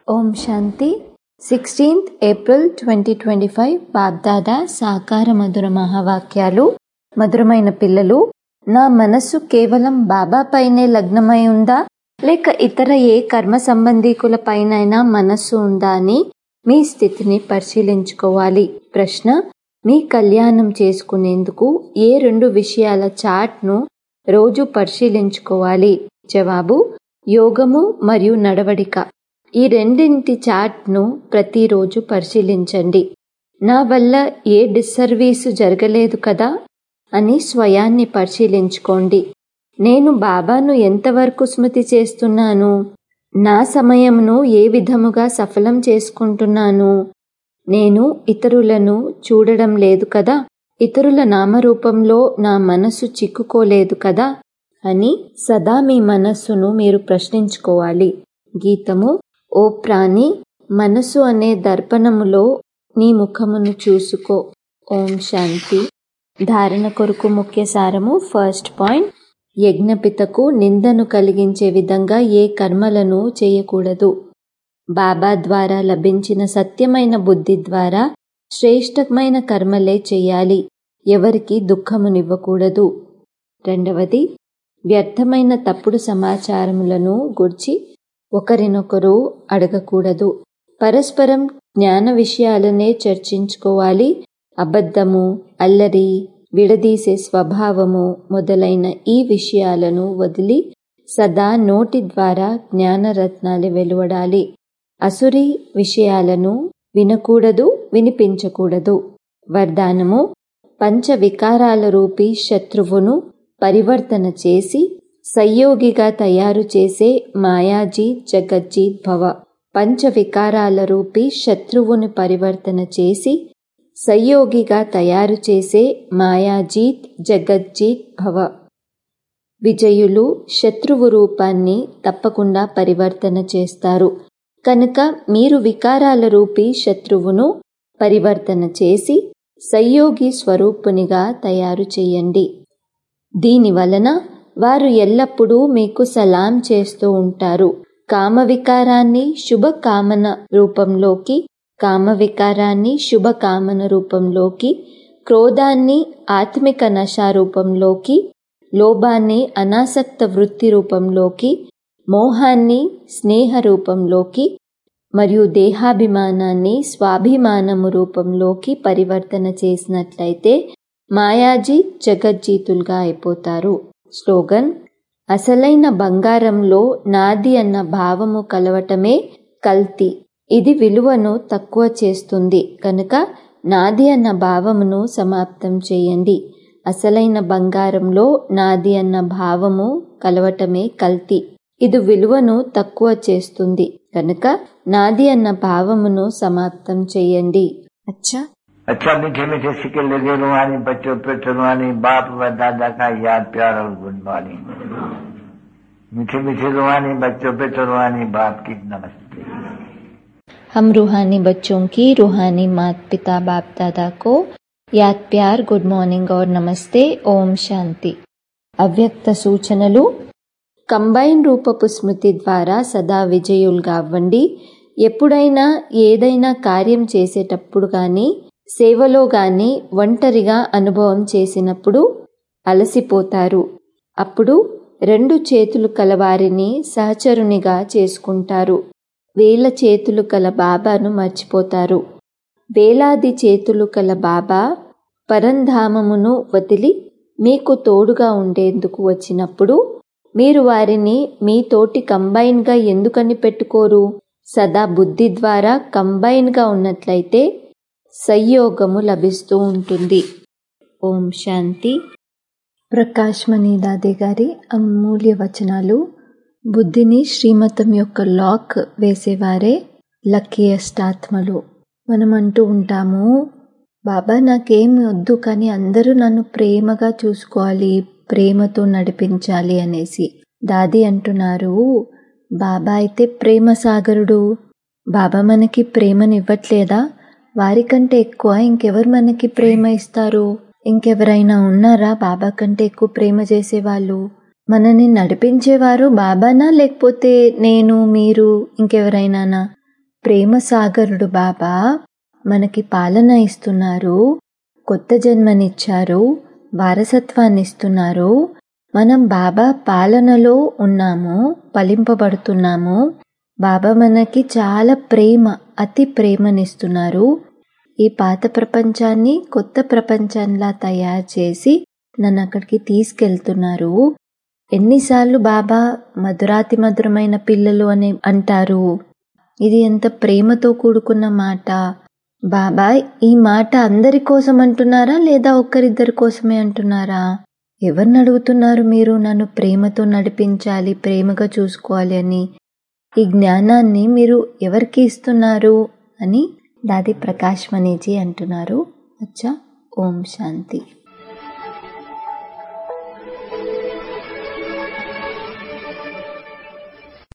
ఓం శాంతి sixteenth April twenty twenty five BapDada సాకార మధుర మహావాక్యాలు మధురమైన పిల్లలు నా మనస్సు కేవలం బాబా పైనే లగ్నమై ఉందా లేక ఇతర ఏ కర్మ సంబంధీకుల పైనైనా మనస్సు ఉందా అని మీ స్థితిని పరిశీలించుకోవాలి ప్రశ్న మీ కళ్యాణం చేసుకునేందుకు ఏ రెండు విషయాల చార్ట్ను రోజు పరిశీలించుకోవాలి జవాబు యోగము మరియు నడవడిక ఈ రెండింటి చార్ట్ను ప్రతిరోజు పరిశీలించండి నా వల్ల ఏ డిస్సర్వీసు జరగలేదు కదా అని స్వయాన్ని పరిశీలించుకోండి నేను బాబాను ఎంతవరకు స్మృతి చేస్తున్నాను నా సమయమును ఏ విధముగా సఫలం చేసుకుంటున్నాను నేను ఇతరులను చూడడం లేదు కదా ఇతరుల నామరూపంలో నా మనసు చిక్కుకోలేదు కదా అని సదా మీ మనస్సును మీరు ప్రశ్నించుకోవాలి గీతము ఓ ప్రాణి మనసు అనే దర్పణములో నీ ముఖమును చూసుకో ఓం శాంతి ధారణ కొరకు ముఖ్య సారము ఫస్ట్ పాయింట్ యజ్ఞపితకు నిందను కలిగించే విధంగా ఏ కర్మలను చేయకూడదు బాబా ద్వారా లభించిన సత్యమైన బుద్ధి ద్వారా శ్రేష్టమైన కర్మలే చేయాలి ఎవరికి దుఃఖమునివ్వకూడదు రెండవది వ్యర్థమైన తప్పుడు సమాచారములను గుర్చి ఒకరినొకరు అడగకూడదు పరస్పరం జ్ఞాన విషయాలనే చర్చించుకోవాలి అబద్ధము అల్లరి విడదీసే స్వభావము మొదలైన ఈ విషయాలను వదిలి సదా నోటి ద్వారా జ్ఞానరత్నాలు వెలువడాలి అసురి విషయాలను వినకూడదు వినిపించకూడదు వరదానము పంచ వికారాల రూపీ శత్రువును పరివర్తన చేసి సయ్యోగిగా తయారు చేసే మాయాజీత్ జగజ్జీత్ భవ పంచ వికారాల రూపీ శత్రువును పరివర్తన చేసి సయ్యోగిగా తయారు చేసే మాయాజీత్ జగజ్జీత్ భవ విజయులు శత్రువు రూపాన్ని తప్పకుండా పరివర్తన చేస్తారు కనుక మీరు వికారాల రూపీ శత్రువును పరివర్తన చేసి సయ్యోగి స్వరూపునిగా తయారు చేయండి దీని వలన వారు ఎల్లప్పుడూ మీకు సలాం చేస్తూ ఉంటారు కామ వికారాన్ని శుభ కామన రూపంలోకి కామ వికారాన్ని శుభ కామన రూపంలోకి క్రోధాన్ని ఆత్మిక నశా రూపంలోకి లోభాన్ని అనాసక్త వృత్తి రూపంలోకి మోహాన్ని స్నేహ రూపంలోకి మరియు దేహాభిమానాన్ని స్వాభిమానము రూపంలోకి పరివర్తన చేసినట్లయితే మాయాజీ జగజ్జీతులుగా అయిపోతారు స్లోగన్ అసలైన బంగారంలో నాది అన్న భావము కలవటమే కల్తీ ఇది విలువను తక్కువ చేస్తుంది కనుక నాది అన్న భావమును సమాప్తం చేయండి అసలైన బంగారంలో నాది అన్న భావము కలవటమే కల్తీ ఇది విలువను తక్కువ చేస్తుంది కనుక నాది అన్న భావమును సమాప్తం చేయండి అచ్చా अच्छा मीठे मीठे सिक्के लगे रुहानी बच्चों पे रुहानी बाप व दादा का याद प्यार और गुड मॉर्निंग मीठे मीठे रुहानी बच्चों पे रुहानी बाप की नमस्ते हम रूहानी बच्चों की रूहानी माता पिता बाप दादा को యాద్ ప్యార్ గుడ్ మార్నింగ్ और నమస్తే ఓం శాంతి అవ్యక్త సూచనలు కంబైన్ రూపపు స్మృతి ద్వారా సదా విజయులుగా అవ్వండి ఎప్పుడైనా ఏదైనా కార్యం చేసేటప్పుడు కానీ సేవలో గాని ఒంటరిగా అనుభవం చేసినప్పుడు అలసిపోతారు అప్పుడు రెండు చేతులు కలవారిని సహచరునిగా చేసుకుంటారు వేల చేతులు కల బాబాను మర్చిపోతారు వేలాది చేతులు కల బాబా పరంధామమును వదిలి మీకు తోడుగా ఉండేందుకు వచ్చినప్పుడు మీరు వారిని మీతోటి కంబైన్గా ఎందుకని పెట్టుకోరు సదా బుద్ధి ద్వారా కంబైన్గా ఉన్నట్లయితే సంయోగము లభిస్తూ ఉంటుంది ఓం శాంతి ప్రకాష్ మణిదాదే గారి అమూల్య వచనాలు బుద్ధిని శ్రీమతం యొక్క లాక్ వేసేవారే లక్కీయెస్ట్ ఆత్మలు మనం అంటూ ఉంటాము బాబా నాకేం వద్దు కానీ అందరూ నన్ను ప్రేమగా చూసుకోవాలి ప్రేమతో నడిపించాలి అనేసి దాది అంటున్నారు బాబా అయితే ప్రేమ సాగరుడు బాబా మనకి ప్రేమనివ్వట్లేదా వారికంటే ఎక్కువ ఇంకెవరు మనకి ప్రేమ ఇస్తారు ఇంకెవరైనా ఉన్నారా బాబా కంటే ఎక్కువ ప్రేమ చేసేవాళ్ళు మనని నడిపించేవారు బాబానా లేకపోతే నేను మీరు ఇంకెవరైనానా ప్రేమ సాగరుడు బాబా మనకి పాలన ఇస్తున్నారు కొత్త జన్మనిచ్చారు వారసత్వాన్ని ఇస్తున్నారు మనం బాబా పాలనలో ఉన్నాము ఫలింపబడుతున్నాము బాబా మనకి చాలా ప్రేమ అతి ప్రేమనిస్తున్నారు ఈ పాత ప్రపంచాన్ని కొత్త ప్రపంచంలా తయారు చేసి నన్ను అక్కడికి తీసుకెళ్తున్నారు ఎన్నిసార్లు బాబా మధురాతి మధురమైన పిల్లలు అని అంటారు ఇది ఎంత ప్రేమతో కూడుకున్న మాట బాబా ఈ మాట అందరి కోసం అంటున్నారా లేదా ఒక్కరిద్దరి కోసమే అంటున్నారా ఎవరిని అడుగుతున్నారు మీరు నన్ను ప్రేమతో నడిపించాలి ప్రేమగా చూసుకోవాలి అని ఈ జ్ఞానాన్ని మీరు ఎవరికి ఇస్తున్నారు అని దాది ప్రకాష్ మనీజీ అంటున్నారు అచ్చా ఓం శాంతి